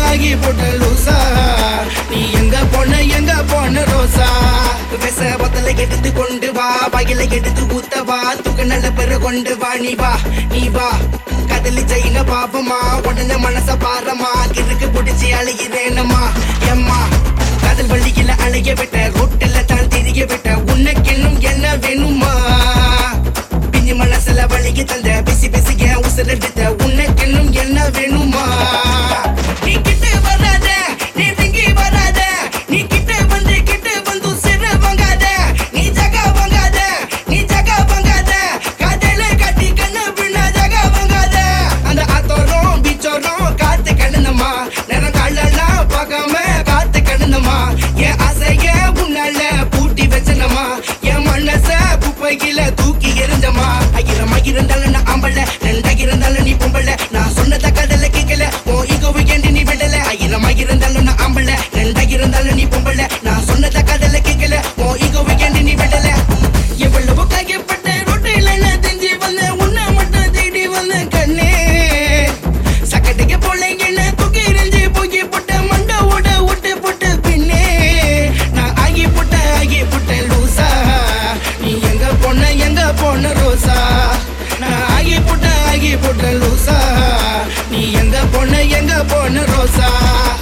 ஆகி போட்ட லூசா நீ எங்க போன எங்க போன ரோசா விச பத்தல எடுத்து கொண்டு வா பகில எடுத்து ஊத்த வா துக்க நல்ல பெரு கொண்டு வா நீ வா நீ வா கதலி ஜெயின பாப்பமா உடனே மனச பாரமா கிறுக்கு பிடிச்சி அழுகிறேனம்மா எம்மா காதல் வழியில அழைய விட்ட ரோட்டில தான் திரிய விட்ட உனக்கு இன்னும் என்ன வேணுமா பிஞ்சி மனசுல வழிக்கு தந்த பிசி பிசி ஏன் உசுரெடுத்த உனக்கு இன்னும் என்ன வேணுமா நீ கிட்ட வராத நீ திங்கி வராத நீ கிட்ட வந்து கிட்ட வந்து உசுர வாங்காத நீ ஜகா வாங்காத நீ ஜகா வாங்காத காதல கட்டி கண்ணு பின்ன ஜகா வாங்காத அந்த ஆத்தோரம் பீச்சோரம் காத்து கிடந்தம்மா நேரம் காலெல்லாம் பார்க்காம காத்து கிடந்தம்மா என் ஆசைய உன்னால பூட்டி வச்சனம்மா என் மனச குப்பையில தூக்கி எரிஞ்சம்மா ஆயிரம் இருந்தாலும் நான் ஆம்பள ரெண்டாக இருந்தாலும் நீ பொம்பள நான் சொன்னத கதல கேட்கல ஓ ஈகோவை ஏண்டி நீ விடல ஆயிரம் இருந்தாலும் நான் ஆம்பள ரெண்டாக இருந்தாலும் நீ பொம்பள நான் சொன்னத கதல கேட்கல ஓ ஈகோவை ஏண்டி நீ விடல எவ்வளவு கையப்பட்ட ரொட்டில நான் தெரிஞ்சு வந்தேன் உன்னை மட்டும் தேடி வந்தேன் கண்ணே சக்கட்டுக்கு போல என்ன தூக்கி எறிஞ்சு போய் போட்ட மண்டவோட விட்டு போட்டு பின்னே நான் ஆகி போட்ட ஆகி போட்ட லூசா நீ எங்க போன எங்க போன ரோசா நான் ஆகி போட்ட ஆகி போட்ட லூசா நீ எங்க போன எங்க போன ரோசா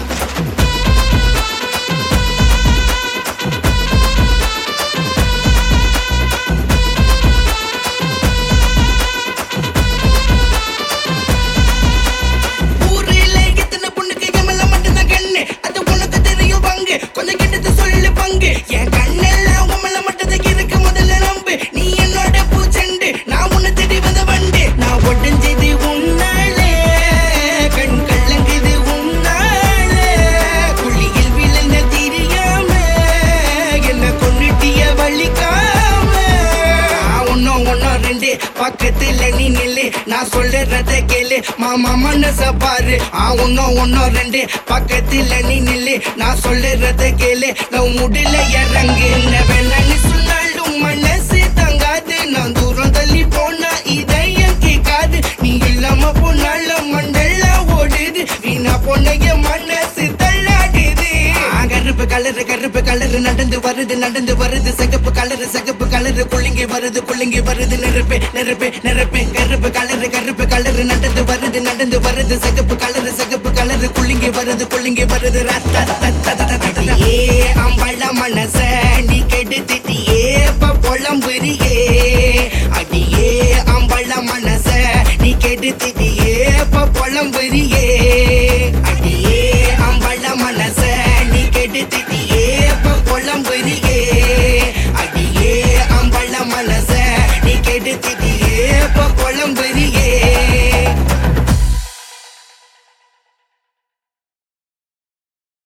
ஊரில எத்தனை பொண்ணுக்கு எமல மட்டும்தான் கண்ணு அது உனக்கு தெரியும் பங்கு கொஞ்சம் கிட்டத்து சொல்லு பங்கு என் கண்ணெல்லாம் உமல மட்டும்தான் இருக்கு முதல்ல நம்பு நீ என்னோட பூச்செண்டு நான் உன்னை தேடி வந்த வண்டு நான் ஒட்டஞ்சது உன்னாலே கண் கல்லங்குது உன்னாலே குழியில் விழுந்த தெரியாம என்ன கொன்னுட்டிய வலிக்காம நான் ஒன்னும் ஒன்னும் ரெண்டு பக்கத்துல நீ நில்லு நான் சொல்றத கேளு மாமா மனச பாரு ஆ ஒன்னும் ஒன்னும் ரெண்டு பக்கத்துல நீ நில்லு நான் சொல்றத கேளு நான் முடியல இறங்கு என்ன வேணான்னு சொன்னாலும் மனசு தங்காது நான் தூரம் தள்ளி போனா இதயம் கேட்காது நீ இல்லாம போனாலும் மண்டெல்லாம் ஓடுது வீணா போன என் மனசு தள்ளாடுது ஆ, கருப்பு கலரு கருப்பு கலரு நடந்து வருது நடந்து வருது சிகப்பு கலரு சிகப்பு கலரு குலுங்கி வருது குலுங்கி வருது நெருப்பு நெருப்பு நெருப்பு கருப்பு கலரு கருப்பு கலரு நடந்து வருது நடந்து வருது சிகப்பு கலரு சிகப்பு கலரு குலுங்கி வருது குலுங்கி வருது ரத்த ரத்த ரத்த ஏ அம்பள மனச நீ கெடுத்துட்டியே இப்ப புலம்புறியே அடியே அம்பள மனச நீ கெடுத்துட்டியே இப்ப புலம்புறியே